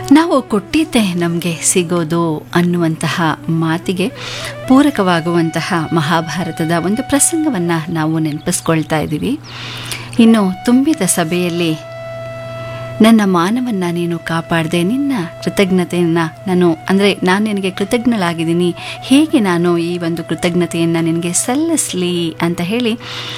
ನಾವು ಕೊಟ್ಟಿದ್ದೇ ನಮಗೆ ಸಿಗೋದು ಅನ್ನುವಂತಹ ಮಾತಿಗೆ ಪೂರಕವಾಗುವಂತಹ ಮಹಾಭಾರತದ ಒಂದು ಪ್ರಸಂಗವನ್ನು ನಾವು ನೆನಪಿಸ್ಕೊಳ್ತಾ ಇದ್ದೀವಿ ಇನ್ನು ತುಂಬಿದ ಸಭೆಯಲ್ಲಿ ನನ್ನ ಮಾನವನ್ನು ನೀನು ಕಾಪಾಡಿದೆ ನಿನ್ನ ಕೃತಜ್ಞತೆಯನ್ನು ನಾನು ಅಂದರೆ ನಾನು ನಿನಗೆ ಕೃತಜ್ಞಳಾಗಿದ್ದೀನಿ ಹೇಗೆ ನಾನು ಈ ಒಂದು ಕೃತಜ್ಞತೆಯನ್ನು ನಿನಗೆ ಸಲ್ಲಿಸಲಿ ಅಂತ ಹೇಳಿ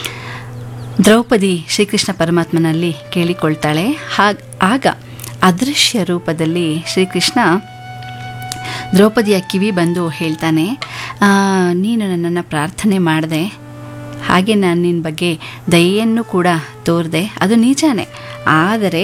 ದ್ರೌಪದಿ ಶ್ರೀಕೃಷ್ಣ ಪರಮಾತ್ಮನಲ್ಲಿ ಕೇಳಿಕೊಳ್ತಾಳೆ ಹಾಗ ಆಗ ಅದೃಶ್ಯ ರೂಪದಲ್ಲಿ ಶ್ರೀಕೃಷ್ಣ ದ್ರೌಪದಿಯ ಕಿವಿ ಬಂದು ಹೇಳ್ತಾನೆ "ಆ, ನೀನು ನನ್ನನ್ನು ಪ್ರಾರ್ಥನೆ ಮಾಡಿದೆ ಹಾಗೆ ನಾನು ನಿನ್ನ ಬಗ್ಗೆ ದಯೆಯನ್ನು ಕೂಡ ತೋರಿದೆ ಅದು ನಿಜಾನೇ ಆದರೆ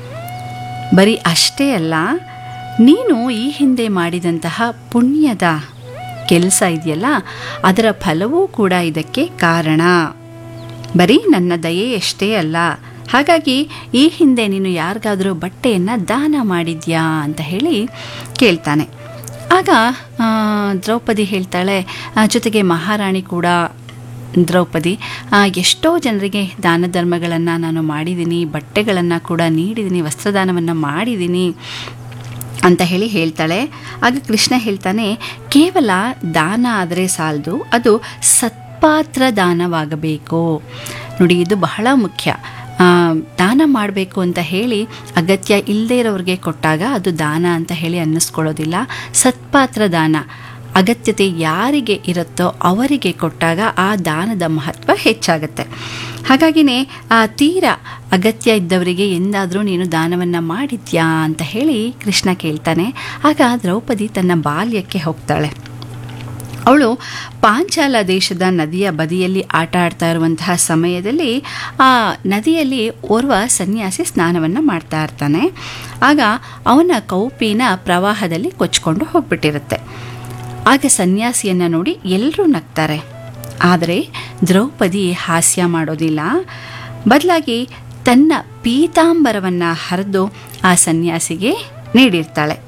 ಬರೀ ಅಷ್ಟೇ ಅಲ್ಲ ನೀನು ಈ ಹಿಂದೆ ಮಾಡಿದಂತಹ ಪುಣ್ಯದ ಕೆಲಸ ಇದೆಯಲ್ಲ ಅದರ ಫಲವೂ ಕೂಡ ಇದಕ್ಕೆ ಕಾರಣ ಬರೀ ನನ್ನ ದಯೆಯಷ್ಟೇ ಅಲ್ಲ ಹಾಗಾಗಿ ಈ ಹಿಂದೆ ನೀನು ಯಾರಿಗಾದರೂ ಬಟ್ಟೆಯನ್ನು ದಾನ ಮಾಡಿದ್ಯಾ ಅಂತ ಹೇಳಿ ಕೇಳ್ತಾನೆ ಆಗ ಆ, ದ್ರೌಪದಿ ಹೇಳ್ತಾಳೆ ಆ, ಜೊತೆಗೆ ಮಹಾರಾಣಿ ಕೂಡ ದ್ರೌಪದಿ ಆ, ಎಷ್ಟೋ ಜನರಿಗೆ ದಾನ ಧರ್ಮಗಳನ್ನು ನಾನು ಮಾಡಿದ್ದೀನಿ ಬಟ್ಟೆಗಳನ್ನು ಕೂಡ ನೀಡಿದ್ದೀನಿ ವಸ್ತ್ರದಾನವನ್ನು ಮಾಡಿದ್ದೀನಿ ಅಂತ ಹೇಳಿ ಹೇಳ್ತಾಳೆ ಆಗ ಕೃಷ್ಣ ಹೇಳ್ತಾನೆ ಕೇವಲ ದಾನ ಆದರೆ ಸಾಲದು ಅದು ಸತ್ಪಾತ್ರ ದಾನವಾಗಬೇಕು ನೋಡಿ ಇದು ಬಹಳ ಮುಖ್ಯ ಆ, ದಾನ ಮಾಡಬೇಕು ಅಂತ ಹೇಳಿ ಅಗತ್ಯ ಇಲ್ಲದೇ ಇರೋರಿಗೆ ಕೊಟ್ಟಾಗ ಅದು ದಾನ ಅಂತ ಹೇಳಿ ಅನ್ನಿಸ್ಕೊಳ್ಳೋದಿಲ್ಲ ಸತ್ಪಾತ್ರ ದಾನ ಅಗತ್ಯತೆ ಯಾರಿಗೆ ಇರುತ್ತೋ ಅವರಿಗೆ ಕೊಟ್ಟಾಗ ಆ ದಾನದ ಮಹತ್ವ ಹೆಚ್ಚಾಗುತ್ತೆ ಹಾಗಾಗಿನೇ ಆ ತೀರ ಅಗತ್ಯ ಇದ್ದವರಿಗೆ ಎಂದಾದರೂ ನೀನು ದಾನವನ್ನು ಮಾಡಿದ್ಯಾ ಅಂತ ಹೇಳಿ ಕೃಷ್ಣ ಕೇಳ್ತಾನೆ ಆಗ ದ್ರೌಪದಿ ತನ್ನ ಬಾಲ್ಯಕ್ಕೆ ಹೋಗ್ತಾಳೆ ಅವಳು ಪಾಂಚಾಲ ದೇಶದ ನದಿಯ ಬದಿಯಲ್ಲಿ ಆಟ ಆಡ್ತಾ ಇರುವಂತಹ ಸಮಯದಲ್ಲಿ ಆ ನದಿಯಲ್ಲಿ ಓರ್ವ ಸನ್ಯಾಸಿ ಸ್ನಾನವನ್ನು ಮಾಡ್ತಾ ಇರ್ತಾನೆ ಆಗ ಅವನ ಕೌಪಿನ ಪ್ರವಾಹದಲ್ಲಿ ಕೊಚ್ಕೊಂಡು ಹೋಗ್ಬಿಟ್ಟಿರುತ್ತೆ ಆಗ ಸನ್ಯಾಸಿಯನ್ನು ನೋಡಿ ಎಲ್ಲರೂ ನಗ್ತಾರೆ ಆದರೆ ದ್ರೌಪದಿ ಹಾಸ್ಯ ಮಾಡೋದಿಲ್ಲ ಬದಲಾಗಿ ತನ್ನ ಪೀತಾಂಬರವನ್ನು ಹರಿದು ಆ ಸನ್ಯಾಸಿಗೆ ನೀಡಿರ್ತಾಳೆ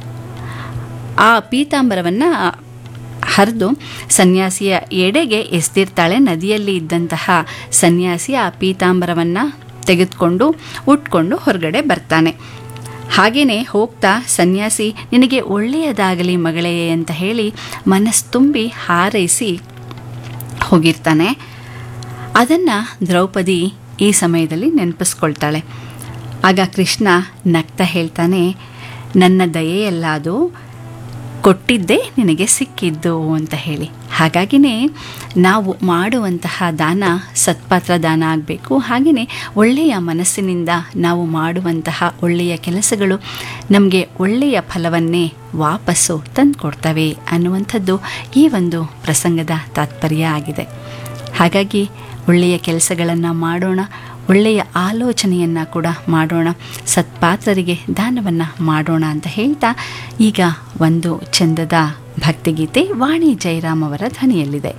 ಆ ಪೀತಾಂಬರವನ್ನು ಹರಿದು ಸನ್ಯಾಸಿಯ ಎಡೆಗೆ ಎಸ್ದಿರ್ತಾಳೆ ನದಿಯಲ್ಲಿ ಇದ್ದಂತಹ ಸನ್ಯಾಸಿ ಆ ಪೀತಾಂಬರವನ್ನು ತೆಗೆದುಕೊಂಡು ಉಟ್ಕೊಂಡು ಹೊರಗಡೆ ಬರ್ತಾನೆ ಹಾಗೇನೆ ಹೋಗ್ತಾ ಸನ್ಯಾಸಿ ನಿನಗೆ ಒಳ್ಳೆಯದಾಗಲಿ ಮಗಳೇ ಅಂತ ಹೇಳಿ ಮನಸ್ಸು ತುಂಬಿ ಹಾರೈಸಿ ಹೋಗಿರ್ತಾನೆ ಅದನ್ನು ದ್ರೌಪದಿ ಈ ಸಮಯದಲ್ಲಿ ನೆನಪಿಸ್ಕೊಳ್ತಾಳೆ ಆಗ ಕೃಷ್ಣ ನಗ್ತಾ ಹೇಳ್ತಾನೆ ನನ್ನ ದಯೆಯಲ್ಲ ಅದು ಕೊಟ್ಟಿದ್ದೇ ನಿನಗೆ ಸಿಕ್ಕಿದ್ದು ಅಂತ ಹೇಳಿ ಹಾಗಾಗಿನೇ ನಾವು ಮಾಡುವಂತಹ ದಾನ ಸತ್ಪಾತ್ರ ದಾನ ಆಗಬೇಕು ಹಾಗೆಯೇ ಒಳ್ಳೆಯ ಮನಸ್ಸಿನಿಂದ ನಾವು ಮಾಡುವಂತಹ ಒಳ್ಳೆಯ ಕೆಲಸಗಳು ನಮಗೆ ಒಳ್ಳೆಯ ಫಲವನ್ನೇ ವಾಪಸ್ಸು ತಂದುಕೊಡ್ತವೆ ಅನ್ನುವಂಥದ್ದು ಈ ಒಂದು ಪ್ರಸಂಗದ ತಾತ್ಪರ್ಯ ಆಗಿದೆ ಹಾಗಾಗಿ ಒಳ್ಳೆಯ ಕೆಲಸಗಳನ್ನು ಮಾಡೋಣ ಒಳ್ಳೆಯ ಆಲೋಚನೆಯನ್ನು ಕೂಡ ಮಾಡೋಣ ಸತ್ಪಾತ್ರರಿಗೆ ದಾನವನ್ನು ಮಾಡೋಣ ಅಂತ ಹೇಳ್ತಾ ಈಗ ಒಂದು ಚಂದದ ಭಕ್ತಿಗೀತೆ ವಾಣಿ ಜಯರಾಮ್ ಅವರ ಧ್ವನಿಯಲ್ಲಿದೆ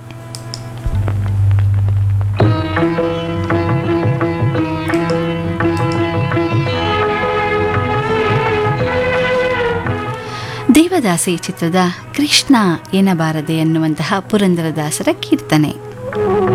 ದೇವದಾಸಿ ಚಿತ್ರದ ಕೃಷ್ಣ ಎನ್ನಬಾರದೆ ಎನ್ನುವಂತಹ ಪುರಂದರದಾಸರ ಕೀರ್ತನೆ